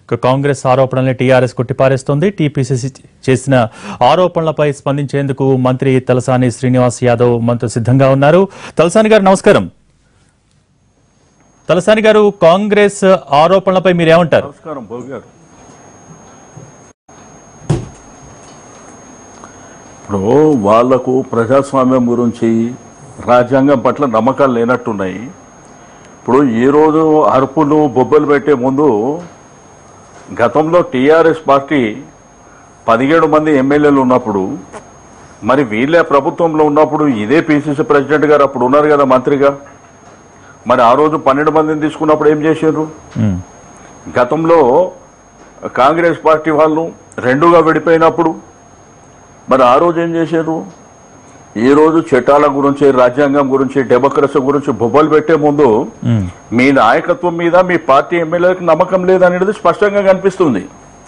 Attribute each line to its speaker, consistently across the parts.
Speaker 1: ఇక కాంగ్రెస్ ఆరోపణల్ని టీఆర్ఎస్ కొట్టిపారేస్తోంది టీపీసీసీ చేసిన ఆరోపణలపై స్పందించేందుకు మంత్రి తలసాని శ్రీనివాస్ యాదవ్ మనతో సిద్ధంగా ఉన్నారు తలసాని గారు నమస్కారం తలసాని గారు కాంగ్రెస్ ఆరోపణలపై మీరేమంటారు
Speaker 2: నమస్కారం బాబు గారు ఇప్పుడు వాళ్లకు ప్రజాస్వామ్యం గురించి రాజ్యాంగం పట్ల నమ్మకాలు లేనట్టున్నాయి ఇప్పుడు ఈరోజు అరుపులు బొబ్బలు పెట్టే ముందు గతంలో టీఆర్ఎస్ పార్టీ పదిహేడు మంది ఎమ్మెల్యేలు ఉన్నప్పుడు మరి వీళ్ళే ప్రభుత్వంలో ఉన్నప్పుడు ఇదే పిసిసి ప్రెసిడెంట్ గారు అప్పుడు ఉన్నారు కదా మంత్రిగా మరి ఆ రోజు పన్నెండు మందిని తీసుకున్నప్పుడు ఏం చేశారు
Speaker 1: ఉమ్,
Speaker 2: గతంలో కాంగ్రెస్ పార్టీ వాళ్ళు రెండుగా విడిపోయినప్పుడు మరి ఆ రోజు ఏం చేశారు ఈ రోజు చట్టాల గురించి రాజ్యాంగం గురించి డెమోక్రసీ గురించి బొబ్బలు పెట్టే ముందు
Speaker 1: ఉమ్,
Speaker 2: మీ నాయకత్వం మీద మీ పార్టీ ఎమ్మెల్యేలకు నమ్మకం లేదనేది స్పష్టంగా కనిపిస్తుంది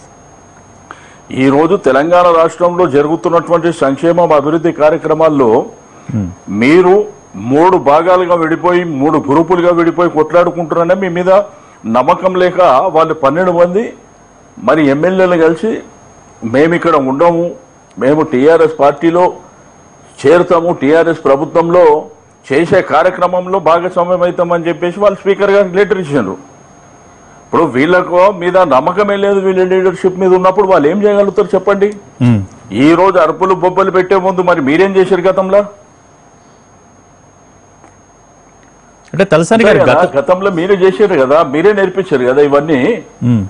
Speaker 2: ఈ రోజు తెలంగాణ రాష్ట్రంలో జరుగుతున్నటువంటి సంక్షేమం అభివృద్ధి కార్యక్రమాల్లో
Speaker 1: ఉమ్,
Speaker 2: మీరు మూడు భాగాలుగా విడిపోయి మూడు గ్రూపులుగా విడిపోయి కొట్లాడుకుంటున్నారనే మీ మీద నమ్మకం లేక వాళ్ళు పన్నెండు మంది మరి ఎమ్మెల్యేలు కలిసి మేము ఇక్కడ ఉండము మేము టీఆర్ఎస్ పార్టీలో చేరుతాము టీఆర్ఎస్ ప్రభుత్వంలో చేసే కార్యక్రమంలో భాగస్వామ్యం అవుతామని చెప్పేసి వాళ్ళు స్పీకర్ గారికి లెటర్ ఇచ్చారు ఇప్పుడు వీళ్ళకు మీద నమ్మకమే లేదు వీళ్ళ లీడర్షిప్ మీద ఉన్నప్పుడు వాళ్ళు ఏం చేయగలుగుతారు చెప్పండి
Speaker 1: ఉమ్.
Speaker 2: ఈ రోజు అరుపులు బొబ్బలు పెట్టే ముందు మరి మీరేం చేశారు గతంలో
Speaker 1: అంటే తలసాని గారు
Speaker 2: కదా,
Speaker 1: గత
Speaker 2: గతంలో మీరే చేశారు కదా మీరే నేర్పించారు కదా ఇవన్నీ
Speaker 1: ఉమ్.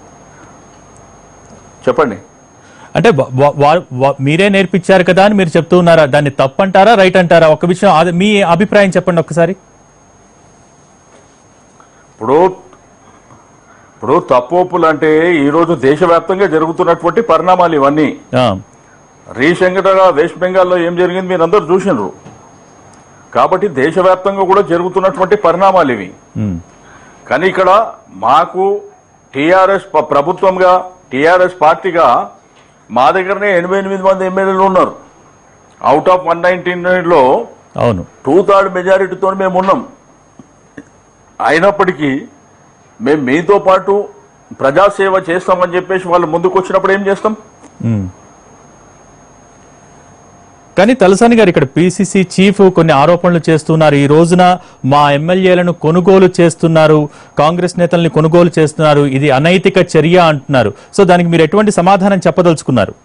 Speaker 2: చెప్పండి
Speaker 1: అంటే వా- వా- వా- వా- మీరే నేర్పించారు కదా అని మీరు చెప్తూ ఉన్నారా దాన్ని తప్పంటారా రైట్ అంటారా ఒక విషయం అది మీ అభిప్రాయం చెప్పండి ఒక్కసారి
Speaker 2: ఇప్పుడు ఇప్పుడు తప్పోపులు అంటే ఈ రోజు దేశవ్యాప్తంగా జరుగుతున్నటువంటి పరిణామాలు ఇవన్నీ
Speaker 1: ఆ,
Speaker 2: రీసెంట్ గా వెస్ట్ బెంగాల్లో ఏం జరిగింది మీరు అందరూ చూసినారు కాబట్టి దేశవ్యాప్తంగా కూడా జరుగుతున్నటువంటి పరిణామాలు ఇవి
Speaker 1: ఉమ్,
Speaker 2: కానీ ఇక్కడ మాకు టీఆర్ఎస్ ప్రభుత్వంగా టీఆర్ఎస్ పార్టీగా మా దగ్గరనే ఎనభై ఎనిమిది మంది ఎమ్మెల్యేలు ఉన్నారు అవుట్ ఆఫ్ వన్ లో
Speaker 1: అవును
Speaker 2: టూ థర్డ్ మెజారిటీతో మేము ఉన్నాం అయినప్పటికీ మేము మీతో పాటు ప్రజాసేవ చేస్తామని చెప్పేసి వాళ్ళు ముందుకు వచ్చినప్పుడు ఏం చేస్తాం
Speaker 1: ఉమ్. కానీ తలసాని గారు ఇక్కడ పిసిసి చీఫ్ కొన్ని ఆరోపణలు చేస్తున్నారు ఈ రోజున మా ఎమ్మెల్యేలను కొనుగోలు చేస్తున్నారు కాంగ్రెస్ నేతల్ని కొనుగోలు చేస్తున్నారు ఇది అనైతిక చర్య అంటున్నారు సో దానికి మీరు ఎటువంటి సమాధానం చెప్పదలుచుకున్నారు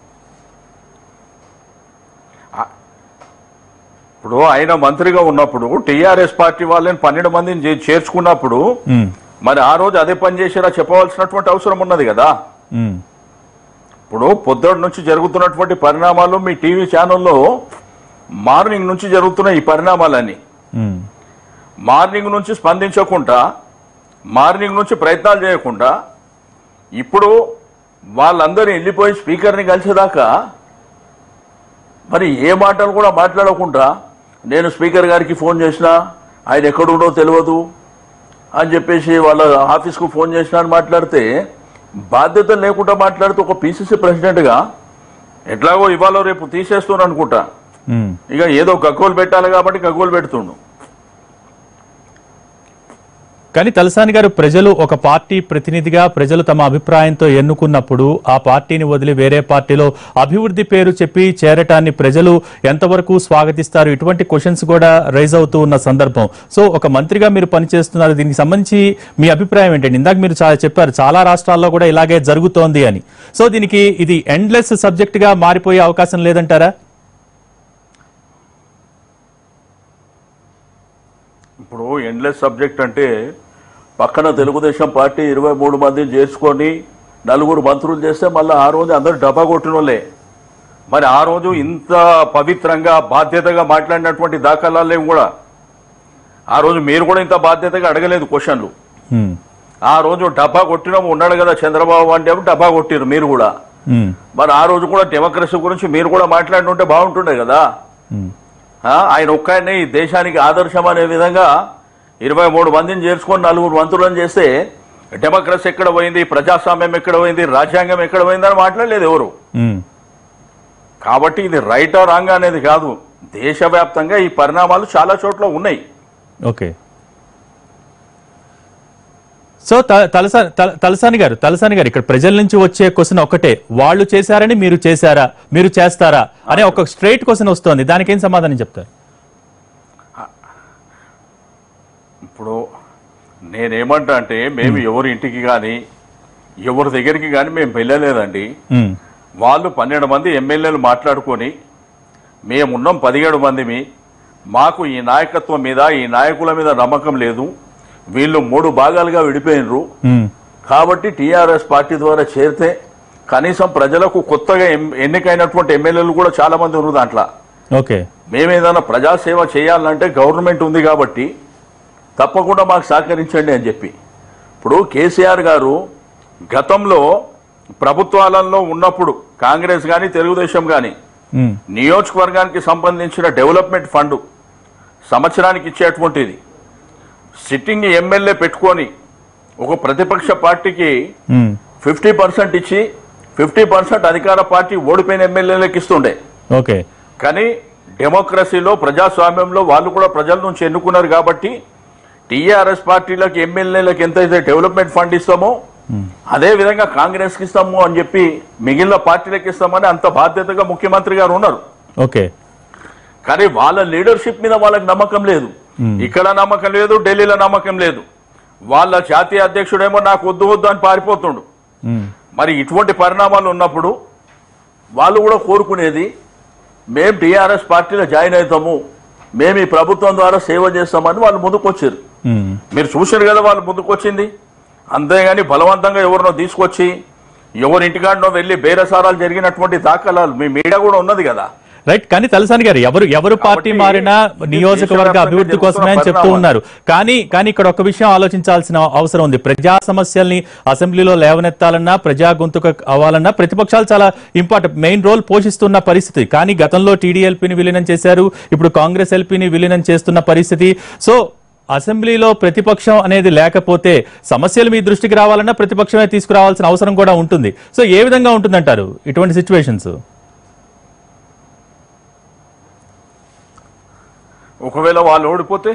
Speaker 2: ఇప్పుడు ఆయన మంత్రిగా ఉన్నప్పుడు టీఆర్ఎస్ పార్టీ వాళ్ళని పన్నెండు మందిని చే- చేర్చుకున్నప్పుడు
Speaker 1: ఉమ్,
Speaker 2: మరి ఆ రోజు అదే పని చేసారా చెప్పవలసినటువంటి అవసరం ఉన్నది కదా
Speaker 1: ఉమ్,
Speaker 2: ఇప్పుడు పొద్దుటి నుంచి జరుగుతున్నటువంటి పరిణామాలు మీ టీవీ ఛానల్లో మార్నింగ్ నుంచి జరుగుతున్న ఈ పరిణామాలన్నీ
Speaker 1: ఉమ్,
Speaker 2: మార్నింగ్ నుంచి స్పందించకుండా మార్నింగ్ నుంచి ప్రయత్నాలు చేయకుండా ఇప్పుడు వాళ్ళందరూ వెళ్ళిపోయి స్పీకర్ని కలిసేదాకా మరి ఏ మాటలు కూడా మాట్లాడకుండా నేను స్పీకర్ గారికి ఫోన్ చేసినా ఆయన ఎక్కడుండో తెలియదు అని చెప్పేసి వాళ్ళ ఆఫీస్కు ఫోన్ చేసినా అని మాట్లాడితే బాధ్యత లేకుండా మాట్లాడుతూ ఒక పీసీసీ ప్రెసిడెంట్గా ఎట్లాగో ఇవాళ రేపు తీసేస్తున్నాను అనుకుంటా
Speaker 1: ఉమ్.
Speaker 2: ఇక ఏదో గగ్గోలు పెట్టాలి కాబట్టి గగ్గోలు పెడుతుండు
Speaker 1: కానీ తలసాని గారు ప్రజలు ఒక పార్టీ ప్రతినిధిగా ప్రజలు తమ అభిప్రాయంతో ఎన్నుకున్నప్పుడు ఆ పార్టీని వదిలి వేరే పార్టీలో అభివృద్ధి పేరు చెప్పి చేరటాన్ని ప్రజలు ఎంతవరకు స్వాగతిస్తారు ఇటువంటి క్వశ్చన్స్ కూడా రైజ్ అవుతూ ఉన్న సందర్భం సో ఒక మంత్రిగా మీరు పనిచేస్తున్నారు దీనికి సంబంధించి మీ అభిప్రాయం ఏంటండి ఇందాక మీరు చాలా చెప్పారు చాలా రాష్ట్రాల్లో కూడా ఇలాగే జరుగుతోంది అని సో దీనికి ఇది ఎండ్లెస్ సబ్జెక్ట్ గా మారిపోయే అవకాశం లేదంటారా
Speaker 2: ఇప్పుడు ఎండ్లెస్ సబ్జెక్ట్ అంటే పక్కన తెలుగుదేశం పార్టీ ఇరవై మూడు మందిని చేసుకొని నలుగురు మంత్రులు చేస్తే మళ్ళీ ఆ రోజు అందరు డబ్బా కొట్టిన వాళ్ళే మరి ఆ రోజు ఇంత పవిత్రంగా బాధ్యతగా మాట్లాడినటువంటి దాఖలాలు లేవు కూడా ఆ రోజు మీరు కూడా ఇంత బాధ్యతగా అడగలేదు క్వశ్చన్లు
Speaker 1: ఉమ్,
Speaker 2: ఆ రోజు డబ్బా కొట్టిన ఉన్నాడు కదా చంద్రబాబు అంటే డబ్బా కొట్టిరు మీరు కూడా
Speaker 1: ఉమ్,
Speaker 2: మరి ఆ రోజు కూడా డెమోక్రసీ గురించి మీరు కూడా మాట్లాడుంటే బాగుంటుండే కదా
Speaker 1: ఉమ్,
Speaker 2: ఆ, ఆయన ఒక్కనే ఈ దేశానికి ఆదర్శం అనే విధంగా ఇరవై మూడు మందిని చేర్చుకొని నలుగురు మంత్రులను చేస్తే డెమోక్రసీ ఎక్కడ పోయింది ప్రజాస్వామ్యం ఎక్కడ పోయింది రాజ్యాంగం ఎక్కడ పోయింది అని మాట్లాడలేదు ఎవరు
Speaker 1: ఉమ్.
Speaker 2: కాబట్టి ఇది రైటా రాంగ్ అనేది కాదు దేశవ్యాప్తంగా ఈ పరిణామాలు చాలా చోట్ల ఉన్నాయి
Speaker 1: ఓకే సో త- తలసా తల- తలసాని గారు తలసాని గారు ఇక్కడ ప్రజల నుంచి వచ్చే క్వశ్చన్ ఒకటే వాళ్ళు చేశారని మీరు చేశారా మీరు చేస్తారా అనే ఒక స్ట్రైట్ క్వశ్చన్ వస్తుంది దానికి ఏం సమాధానం చెప్తారు
Speaker 2: ఇప్పుడు నేనేమంటా అంటే మేము ఎవరి ఇంటికి కానీ ఎవరి దగ్గరికి కానీ మేము వెళ్ళలేదండి
Speaker 1: ఉమ్,
Speaker 2: వాళ్ళు పన్నెండు మంది ఎమ్మెల్యేలు మాట్లాడుకొని మేమున్నాం పదిహేడు మందిమి మాకు ఈ నాయకత్వం మీద ఈ నాయకుల మీద నమ్మకం లేదు వీళ్ళు మూడు భాగాలుగా విడిపోయినరు
Speaker 1: ఉమ్,
Speaker 2: కాబట్టి టీఆర్ఎస్ పార్టీ ద్వారా చేరితే కనీసం ప్రజలకు కొత్తగా ఎం- ఎన్నికైనటువంటి ఎమ్మెల్యేలు కూడా చాలా మంది ఉన్నారు దాంట్లో
Speaker 1: ఓకే
Speaker 2: మేము ఏదైనా ప్రజాసేవ చేయాలంటే గవర్నమెంట్ ఉంది కాబట్టి తప్పకుండా మాకు సహకరించండి అని చెప్పి ఇప్పుడు కేసీఆర్ గారు గతంలో ప్రభుత్వాలలో ఉన్నప్పుడు కాంగ్రెస్ కానీ తెలుగుదేశం కానీ
Speaker 1: ఉమ్,
Speaker 2: నియోజకవర్గానికి సంబంధించిన డెవలప్మెంట్ ఫండ్ సంవత్సరానికి ఇచ్చేటువంటిది సిట్టింగ్ ఎమ్మెల్యే పెట్టుకొని ఒక ప్రతిపక్ష పార్టీకి
Speaker 1: ఉమ్,
Speaker 2: ఫిఫ్టీ పర్సెంట్ ఇచ్చి ఫిఫ్టీ పర్సెంట్ అధికార పార్టీ ఓడిపోయిన ఎమ్మెల్యేలకు ఇస్తుండే
Speaker 1: ఓకే
Speaker 2: కానీ డెమోక్రసీలో ప్రజాస్వామ్యంలో వాళ్ళు కూడా ప్రజల నుంచి ఎన్నుకున్నారు కాబట్టి టీఆర్ఎస్ పార్టీలకు ఎమ్మెల్యేలకు ఎంతైతే డెవలప్మెంట్ ఫండ్ ఇస్తామో అదే విధంగా కాంగ్రెస్ కి ఇస్తాము అని చెప్పి మిగిలిన పార్టీలకు ఇస్తామని అంత బాధ్యతగా ముఖ్యమంత్రి గారు ఉన్నారు
Speaker 1: ఓకే
Speaker 2: కానీ వాళ్ళ లీడర్షిప్ మీద వాళ్ళకి నమ్మకం లేదు ఇక్కడ నమ్మకం లేదు ఢిల్లీలో నమ్మకం లేదు వాళ్ళ జాతీయ అధ్యక్షుడేమో నాకు వద్దు వద్దు అని పారిపోతుండు
Speaker 1: ఉమ్,
Speaker 2: మరి ఇటువంటి పరిణామాలు ఉన్నప్పుడు వాళ్ళు కూడా కోరుకునేది మేము టీఆర్ఎస్ పార్టీలో జాయిన్ అవుతాము మేము ఈ ప్రభుత్వం ద్వారా సేవ చేస్తామని వాళ్ళు ముందుకొచ్చారు
Speaker 1: ఉమ్,
Speaker 2: మీరు చూశారు కదా వాళ్ళు ముందుకొచ్చింది అంతేగాని బలవంతంగా ఎవరినో తీసుకొచ్చి ఎవరి ఇంటికాడనో వెళ్ళి బేరసారాలు జరిగినటువంటి దాఖలాలు మీ మీడియా కూడా ఉన్నది కదా
Speaker 1: రైట్ కానీ తలసాని గారు ఎవరు ఎవరు పార్టీ
Speaker 2: కాబట్టి
Speaker 1: మారినా
Speaker 2: ఇది
Speaker 1: నియోజకవర్గ
Speaker 2: దేశవ్యాప్తంగా
Speaker 1: అభివృద్ధి కోసమే అని చెప్తూ
Speaker 2: జరుగుతున్న
Speaker 1: ఉన్నారు కానీ కానీ ఇక్కడ ఒక విషయం ఆలోచించాల్సిన అవసరం ఉంది ప్రజా సమస్యల్ని అసెంబ్లీలో లేవనెత్తాలన్నా ప్రజా గొంతుక అవ్వాలన్నా ప్రతిపక్షాలు చాలా ఇంపార్టెంట్ మెయిన్ రోల్ పోషిస్తున్న పరిస్థితి కానీ గతంలో టీడీఎల్పీని విలీనం చేశారు ఇప్పుడు కాంగ్రెస్ ఎల్పీని విలీనం చేస్తున్న పరిస్థితి సో అసెంబ్లీలో ప్రతిపక్షం అనేది లేకపోతే సమస్యలు మీ దృష్టికి రావాలన్నా ప్రతిపక్షమే తీసుకురావాల్సిన అవసరం కూడా ఉంటుంది సో ఏ విధంగా ఉంటుందంటారు ఇటువంటి సిచ్యువేషన్స్
Speaker 2: ఒకవేళ వాళ్ళు ఓడిపోతే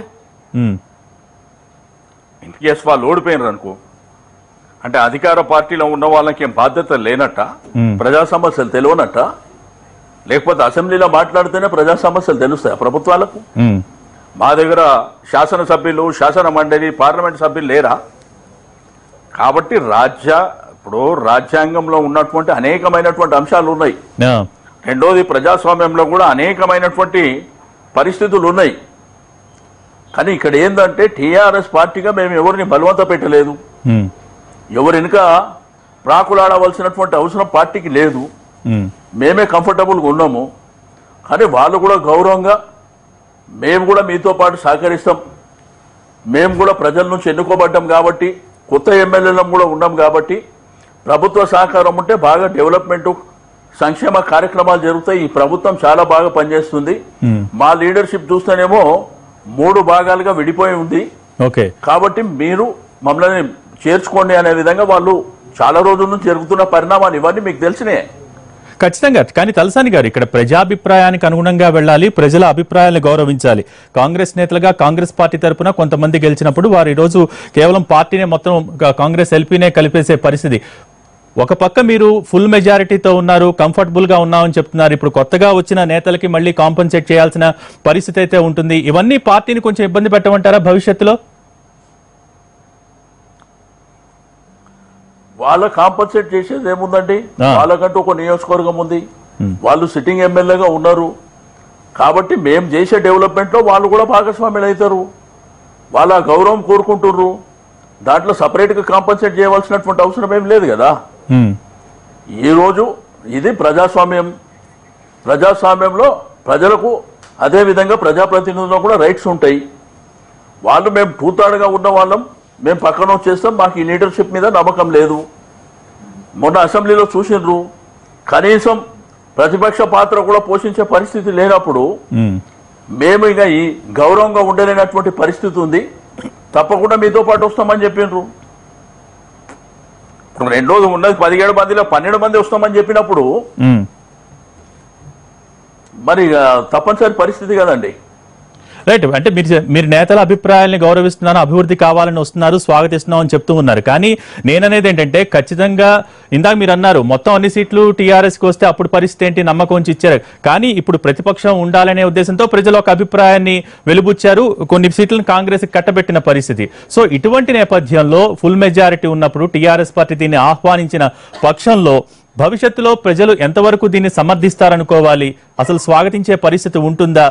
Speaker 2: ఇన్ కేస్ వాళ్ళు ఓడిపోయినారు అనుకో అంటే అధికార పార్టీలో ఉన్న వాళ్ళకి ఏం బాధ్యత లేనట్ట
Speaker 1: Hmm.
Speaker 2: ప్రజా సమస్యలు తెలియనట్ట లేకపోతే అసెంబ్లీలో మాట్లాడితేనే ప్రజా సమస్యలు తెలుస్తాయి ప్రభుత్వాలకు మా దగ్గర శాసనసభ్యులు శాసన మండలి పార్లమెంట్ సభ్యులు లేరా కాబట్టి రాజ్య ఇప్పుడు రాజ్యాంగంలో ఉన్నటువంటి అనేకమైనటువంటి అంశాలు ఉన్నాయి రెండోది ప్రజాస్వామ్యంలో కూడా అనేకమైనటువంటి పరిస్థితులు ఉన్నాయి కానీ ఇక్కడ ఏంటంటే టీఆర్ఎస్ పార్టీగా మేము ఎవరిని బలవంత పెట్టలేదు ఎవరి వెనుక ప్రాకులాడవలసినటువంటి అవసరం పార్టీకి లేదు మేమే కంఫర్టబుల్గా ఉన్నాము కానీ వాళ్ళు కూడా గౌరవంగా మేము కూడా మీతో పాటు సహకరిస్తాం మేము కూడా ప్రజల నుంచి ఎన్నుకోబడ్డాం కాబట్టి కొత్త ఎమ్మెల్యేలం కూడా ఉన్నాం కాబట్టి ప్రభుత్వ సహకారం ఉంటే బాగా డెవలప్మెంట్ సంక్షేమ కార్యక్రమాలు జరుగుతాయి ఈ ప్రభుత్వం చాలా బాగా పనిచేస్తుంది మా లీడర్షిప్ చూస్తేనేమో మూడు భాగాలుగా విడిపోయి ఉంది
Speaker 1: ఓకే
Speaker 2: కాబట్టి మీరు మమ్మల్ని చేర్చుకోండి అనే విధంగా వాళ్ళు చాలా రోజుల నుంచి జరుగుతున్న పరిణామాలు ఇవన్నీ మీకు తెలిసినే
Speaker 1: ఖచ్చితంగా కానీ తలసాని గారు ఇక్కడ ప్రజాభిప్రాయానికి అనుగుణంగా వెళ్ళాలి ప్రజల అభిప్రాయాలను గౌరవించాలి కాంగ్రెస్ నేతలుగా కాంగ్రెస్ పార్టీ తరపున కొంతమంది గెలిచినప్పుడు వారు ఈ రోజు కేవలం పార్టీనే మొత్తం కా- కాంగ్రెస్ ఎల్పీనే కలిపేసే పరిస్థితి ఒక పక్క మీరు ఫుల్ మెజారిటీతో ఉన్నారు కంఫర్టబుల్ గా ఉన్నామని చెప్తున్నారు ఇప్పుడు కొత్తగా వచ్చిన నేతలకి మళ్ళీ కాంపన్సేట్ చేయాల్సిన పరిస్థితి అయితే ఉంటుంది ఇవన్నీ పార్టీని కొంచెం ఇబ్బంది పెట్టమంటారా భవిష్యత్తులో
Speaker 2: వాళ్ళ కాంపన్సేట్ చేసేది ఏముందండి
Speaker 1: ఆ.
Speaker 2: వాళ్ళకంటూ ఒక నియోజకవర్గం ఉంది వాళ్ళు సిట్టింగ్ ఎమ్మెల్యేగా ఉన్నారు కాబట్టి మేము చేసే డెవలప్మెంట్ లో వాళ్ళు కూడా భాగస్వాములు అవుతారు వాళ్ళ గౌరవం కోరుకుంటుర్రు దాంట్లో సపరేట్ గా కాంపన్సేట్ చేయవలసినటువంటి అవసరం ఏం లేదు కదా
Speaker 1: ఉమ్,
Speaker 2: ఈ రోజు ఇది ప్రజాస్వామ్యం ప్రజాస్వామ్యంలో ప్రజలకు అదే విధంగా ప్రజాప్రతినిధులకు కూడా రైట్స్ ఉంటాయి వాళ్ళు మేము టూతాడుగా ఉన్న వాళ్ళం మేము పక్కన వచ్చేస్తాం మాకు ఈ లీడర్షిప్ మీద నమ్మకం లేదు మొన్న అసెంబ్లీలో చూసిండ్రు కనీసం ప్రతిపక్ష పాత్ర కూడా పోషించే పరిస్థితి లేనప్పుడు
Speaker 1: ఉమ్,
Speaker 2: మేము ఇక ఈ గౌరవంగా ఉండలేనటువంటి పరిస్థితి ఉంది తప్పకుండా మీతో పాటు వస్తామని చెప్పిండ్రు ఇప్పుడు రెండు రోజులు ఉన్నది పదిహేడు మందిలో పన్నెండు మంది వస్తామని చెప్పినప్పుడు
Speaker 1: ఉమ్.
Speaker 2: మరి ఇక తప్పనిసరి పరిస్థితి కదండి
Speaker 1: రైట్ అంటే మీరు చె- మీరు నేతల అభిప్రాయాల్ని గౌరవిస్తున్నాను అభివృద్ధి కావాలని వస్తున్నారు స్వాగతిస్తున్నాం అని చెప్తూ ఉన్నారు కానీ నేననేది ఏంటంటే ఖచ్చితంగా ఇందాక మీరు అన్నారు మొత్తం అన్ని సీట్లు టీఆర్ఎస్ కి వస్తే అప్పుడు పరిస్థితి ఏంటి నమ్మకం ఉంచి ఇచ్చారు కానీ ఇప్పుడు ప్రతిపక్షం ఉండాలనే ఉద్దేశంతో ప్రజలు ఒక అభిప్రాయాన్ని వెలుబుచ్చారు కొన్ని సీట్లను కాంగ్రెస్ కట్టబెట్టిన పరిస్థితి సో ఇటువంటి నేపథ్యంలో ఫుల్ మెజారిటీ ఉన్నప్పుడు టీఆర్ఎస్ పార్టీ దీన్ని ఆహ్వానించిన పక్షంలో భవిష్యత్తులో ప్రజలు ఎంతవరకు దీన్ని సమర్థిస్తారనుకోవాలి అసలు స్వాగతించే పరిస్థితి ఉంటుందా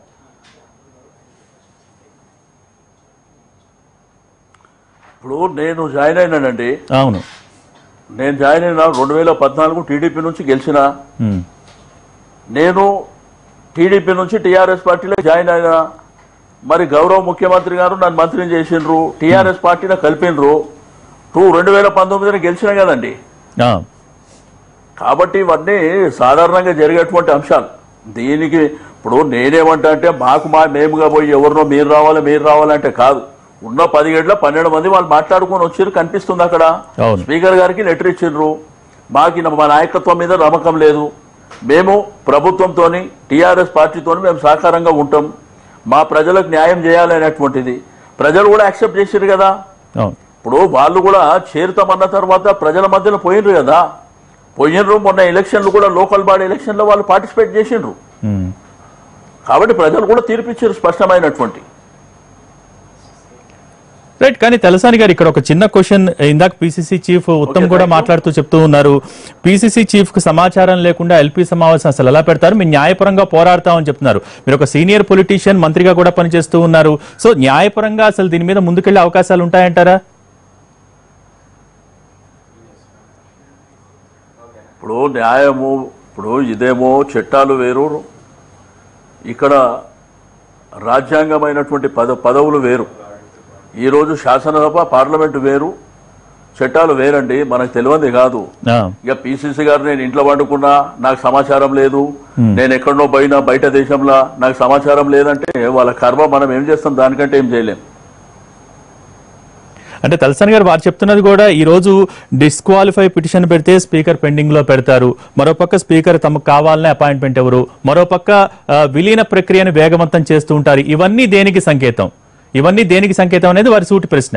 Speaker 2: ఇప్పుడు నేను జాయిన్ అయినానండి
Speaker 1: అవును
Speaker 2: నేను జాయిన్ అయిన రెండు వేల పద్నాలుగు టీడీపీ నుంచి గెలిచిన
Speaker 1: ఉమ్.
Speaker 2: నేను టీడీపీ నుంచి టీఆర్ఎస్ పార్టీలో జాయిన్ అయినా మరి గౌరవ ముఖ్యమంత్రి గారు నన్ను మంత్రిని చేసిండ్రు టీఆర్ఎస్ పార్టీలో కలిపినరు టూ రెండు వేల పంతొమ్మిదిని గెలిచిన కదండి
Speaker 1: ఆ,
Speaker 2: కాబట్టి ఇవన్నీ సాధారణంగా జరిగేటువంటి అంశాలు దీనికి ఇప్పుడు నేనేమంటా అంటే మాకు మా మేముగా పోయి ఎవరినో మీరు రావాలి మీరు రావాలంటే కాదు ఉన్న పది గంటల పన్నెండు మంది వాళ్ళు మాట్లాడుకొని వచ్చారు కనిపిస్తుంది అక్కడ
Speaker 1: అవును.
Speaker 2: స్పీకర్ గారికి లెటర్ ఇచ్చిండ్రు మాకు మా నాయకత్వం మీద నమ్మకం లేదు మేము ప్రభుత్వంతో టీఆర్ఎస్ పార్టీతో మేము సహకారంగా ఉంటాం మా ప్రజలకు న్యాయం చేయాలనేటువంటిది ప్రజలు కూడా యాక్సెప్ట్ చేశారు కదా
Speaker 1: అవును
Speaker 2: ఇప్పుడు వాళ్ళు కూడా చేరుతామన్న తర్వాత ప్రజల మధ్యలో పోయినరు కదా పోయినరు మొన్న ఎలక్షన్లు కూడా లోకల్ బాడీ ఎలక్షన్లో వాళ్ళు పార్టిసిపేట్ చేసిండ్రు
Speaker 1: ఉమ్.
Speaker 2: కాబట్టి ప్రజలు కూడా తీర్పిచ్చారు స్పష్టమైనటువంటి
Speaker 1: రైట్ కానీ తెలసాని గారు ఇక్కడ ఒక చిన్న క్వశ్చన్ ఇందాక పిసిసి చీఫ్ ఉత్తమ్
Speaker 2: Okay,
Speaker 1: కూడా
Speaker 2: thank you.
Speaker 1: మాట్లాడుతూ చెప్తూ ఉన్నారు పిసిసి చీఫ్ కు సమాచారం లేకుండా ఎల్పీ సమావేశం అసలు ఎలా పెడతారు మీరు న్యాయపరంగా పోరాడతామని చెప్తున్నారు మీరు ఒక సీనియర్ పొలిటీషియన్ మంత్రిగా కూడా పనిచేస్తూ ఉన్నారు సో న్యాయపరంగా అసలు దీని మీద ముందుకెళ్లే అవకాశాలు ఉంటాయంటారా
Speaker 2: ఇప్పుడు న్యాయము ఇప్పుడు ఇదేమో చట్టాలు వేరు ఇక్కడ రాజ్యాంగమైనటువంటి పద పదవులు వేరు ఈరోజు శాసనసభ పార్లమెంటు వేరు చట్టాలు వేరండి మనకు తెలియంది కాదు
Speaker 1: ఆ,
Speaker 2: ఇక పిసిసి గారు నేను ఇంట్లో వండుకున్నా నాకు సమాచారం లేదు నేను ఎక్కడనో పోయినా బయట దేశంలో నాకు సమాచారం లేదంటే వాళ్ళ కర్మ మనం ఏం చేస్తాం దానికంటే ఏం చేయలేం
Speaker 1: అంటే తలసాని గారు వారు చెప్తున్నది కూడా ఈ రోజు డిస్క్వాలిఫై పిటిషన్ పెడితే స్పీకర్ పెండింగ్ లో పెడతారు మరోపక్క స్పీకర్ తమకు కావాలనే అపాయింట్మెంట్ ఎవరు మరోపక్క ఆ, విలీన ప్రక్రియను వేగవంతం చేస్తూ ఉంటారు ఇవన్నీ దేనికి సంకేతం ఇవన్నీ దేనికి సంకేతం అనేది వారి సూటి ప్రశ్న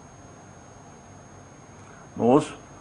Speaker 2: నువ్వు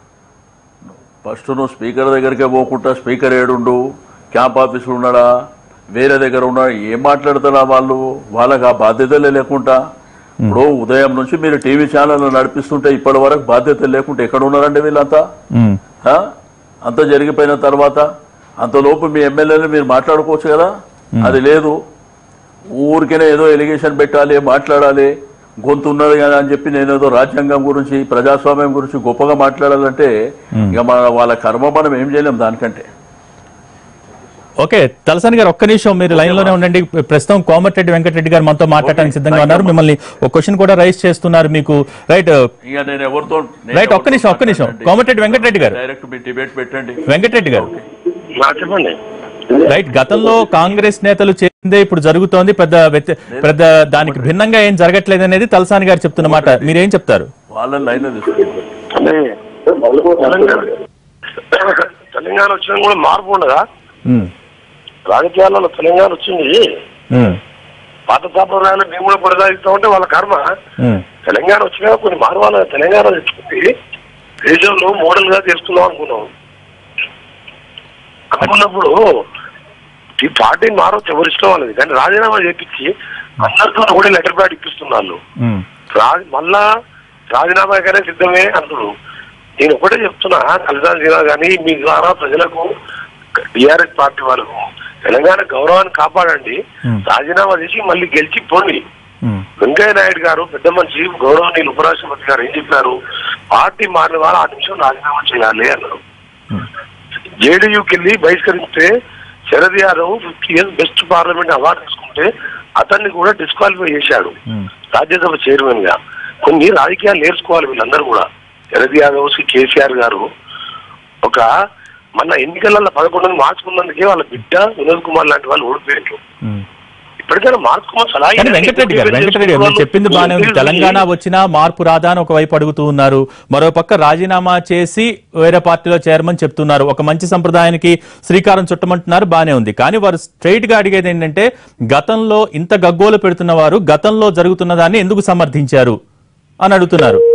Speaker 2: ఫస్ట్ నువ్వు స్పీకర్ దగ్గరికే పోకుండా స్పీకర్ ఏడుండు క్యాంప్ ఆఫీసులు ఉన్నాడా వేరే దగ్గర ఉన్నాడా ఏం మాట్లాడతారా వాళ్ళు వాళ్ళకి ఆ బాధ్యతలే లేకుండా ఇప్పుడు ఉదయం నుంచి మీరు టీవీ ఛానల్ నడిపిస్తుంటే ఇప్పటి వరకు బాధ్యత లేకుంటే ఎక్కడ ఉన్నారండి వీళ్ళంతా
Speaker 1: ఉమ్,
Speaker 2: ఆ? అంత జరిగిపోయిన తర్వాత అంతలోపు మీ ఎమ్మెల్యేలు మీరు మాట్లాడుకోవచ్చు కదా అది లేదు ఊరికనే ఏదో ఎలిగేషన్ పెట్టాలి మాట్లాడాలి గొంతు ఉన్నది కదా అని చెప్పి నేను ఏదో రాజ్యాంగం గురించి ప్రజాస్వామ్యం గురించి గొప్పగా మాట్లాడాలంటే ఇక మన వాళ్ళ కర్మ మనం ఏం చేయలేం దానికంటే
Speaker 1: ఓకే తలసాని గారు ఒక్క నిమిషం మీరు లైన్ లోనే ఉండండి ప్రస్తుతం కోమటిరెడ్డి వెంకటరెడ్డి గారు మనతో మాట్లాడడానికి సిద్ధంగా ఉన్నారు మిమ్మల్ని ఒక క్వశ్చన్ కూడా రైజ్ చేస్తున్నారు మీకు రైట్
Speaker 2: ఇక నేను ఎవరితో నేను
Speaker 1: రైట్ ఒక్క నిమిషం ఒక్క నిమిషం
Speaker 2: మాట్లాడండి.
Speaker 1: కోమటిరెడ్డి వెంకటరెడ్డి గారు
Speaker 2: డైరెక్ట్ మీ డిబేట్ పెట్టండి
Speaker 1: వెంకటరెడ్డి గారు
Speaker 3: మా చెప్పండి
Speaker 1: రైట్ గతంలో కాంగ్రెస్ నేతలు చేసిందే ఇప్పుడు జరుగుతోంది పెద్ద వ్యత్య- పెద్ద దానికి భిన్నంగా ఏం జరగట్లేదు అనేది తలసాని గారు చెప్తున్న మాట మీరేం చెప్తారు
Speaker 2: వాళ్ళని లైన్ తీసుకుంటారు
Speaker 3: అంటే తెలంగాణ తెలంగాణ వచ్చినా కూడా మార్పు ఉండదా
Speaker 1: ఉమ్,
Speaker 3: రాజకీయాలలో తెలంగాణ వచ్చింది
Speaker 1: ఉమ్,
Speaker 3: పాత సాంప్రదాయాలు మేము కూడా కొనసాగిస్తా ఉంటే వాళ్ళ కర్మ
Speaker 1: ఉమ్,
Speaker 3: తెలంగాణ వచ్చినా కొన్ని మార్వాల తెలంగాణ తెచ్చుకుంది దేశంలో మోడల్ గా చేసుకుందాం అనుకున్నాం అనుకున్నప్పుడు ఈ పార్టీ మారొచ్చు ఎవరి ఇష్టం వాళ్ళది కానీ రాజీనామా చేపించి అందరితో కూడా లెటర్ ప్యాడ్ ఇప్పిస్తున్నారు
Speaker 1: ఉమ్,
Speaker 3: రా- మళ్ళా రాజీనామాకనే సిద్ధమే అంటున్నారు నేను ఒకటే చెప్తున్నా కలిసాన్ జీవా కానీ మీ ద్వారా ప్రజలకు టిఆర్ఎస్ పార్టీ వాళ్ళకు తెలంగాణ గౌరవాన్ని కాపాడండి
Speaker 1: Hmm.
Speaker 3: రాజీనామా చేసి మళ్ళీ గెలిచి పోండి
Speaker 1: ఉమ్,
Speaker 3: వెంకయ్య నాయుడు గారు పెద్ద మనిషి గౌరవనీయులు ఉపరాష్ట్రపతి గారు ఏం చెప్పారు పార్టీ మారిన వారు ఆ నిమిషం రాజీనామా చేయాలి అన్నారు
Speaker 1: Hmm.
Speaker 3: జేడీయూకి వెళ్ళి బహిష్కరిస్తే Sharad Yadav fifty years best parliament award తీసుకుంటే అతన్ని కూడా డిస్క్వాలిఫై చేశాడు
Speaker 1: ఉమ్,
Speaker 3: రాజ్యసభ చైర్మన్ గా కొన్ని రాజకీయాలు నేర్చుకోవాలి వీళ్ళందరూ కూడా శరద్ యాదవ్ శ్రీ కేసీఆర్ గారు ఒక మన ఎన్నికలలో పదకొండు మార్చుకున్నందుకే వాళ్ళ బిడ్డ వినోద్ కుమార్ లాంటి వాళ్ళు ఓడిపోయారు
Speaker 1: ఉమ్,
Speaker 3: ఇప్పటికైనా మార్చుకోమని సలహా
Speaker 1: కానీ
Speaker 3: ఇవ్వండి.
Speaker 1: వెంకటరెడ్డి గారు వెంకటరెడ్డి గారు మీరు చెప్పింది బాగానే ఉంది తెలంగాణ వచ్చినా మార్పు రాదా అని ఒకవైపు అడుగుతూ ఉన్నారు మరో పక్క రాజీనామా చేసి వేరే పార్టీలో చేరమని చెప్తున్నారు ఒక మంచి సంప్రదాయానికి శ్రీకారం చుట్టమంటున్నారు బానే ఉంది కానీ వారు స్ట్రైట్ గా అడిగేది ఏంటంటే గతంలో ఇంత గగ్గోలు పెడుతున్న వారు గతంలో జరుగుతున్న దాన్ని ఎందుకు సమర్థించారు అని అడుగుతున్నారు